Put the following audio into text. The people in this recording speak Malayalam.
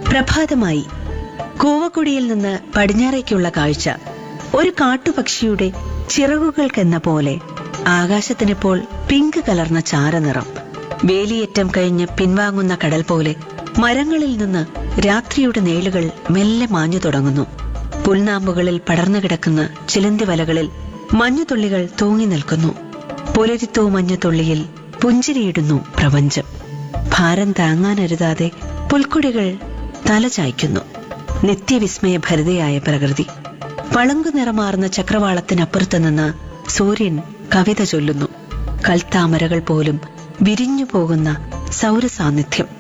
പ്രഭാതമായി കൂവക്കുടിയിൽ നിന്ന് പടിഞ്ഞാറേക്കുള്ള കാഴ്ച ഒരു കാട്ടുപക്ഷിയുടെ ചിറകുകൾക്കെന്ന പോലെ ആകാശത്തിനിപ്പോൾ പിങ്ക് കലർന്ന ചാരനിറം വേലിയേറ്റം കഴിഞ്ഞ് പിൻവാങ്ങുന്ന കടൽ പോലെ മരങ്ങളിൽ നിന്ന് രാത്രിയുടെ നേളുകൾ മെല്ലെ മാഞ്ഞു തുടങ്ങുന്നു പുൽനാമ്പുകളിൽ പടർന്നു കിടക്കുന്ന ചിലന്തി വലകളിൽ മഞ്ഞുതുള്ളികൾ തൂങ്ങി നിൽക്കുന്നു പുലരിത്തൂ മഞ്ഞുതുള്ളിയിൽ പുഞ്ചിരിയിടുന്നു പ്രപഞ്ചം ഭാരം താങ്ങാനരുതാതെ പുൽക്കൊടികൾ തലചായ്ക്കുന്നു നിത്യവിസ്മയഭരിതയായ പ്രകൃതി പളങ്കു നിറമാർന്ന ചക്രവാളത്തിനപ്പുറത്ത് നിന്ന് സൂര്യൻ കവിത ചൊല്ലുന്നു കൽത്താമരകൾ പോലും വിരിഞ്ഞു പോകുന്ന സൗരസാന്നിധ്യം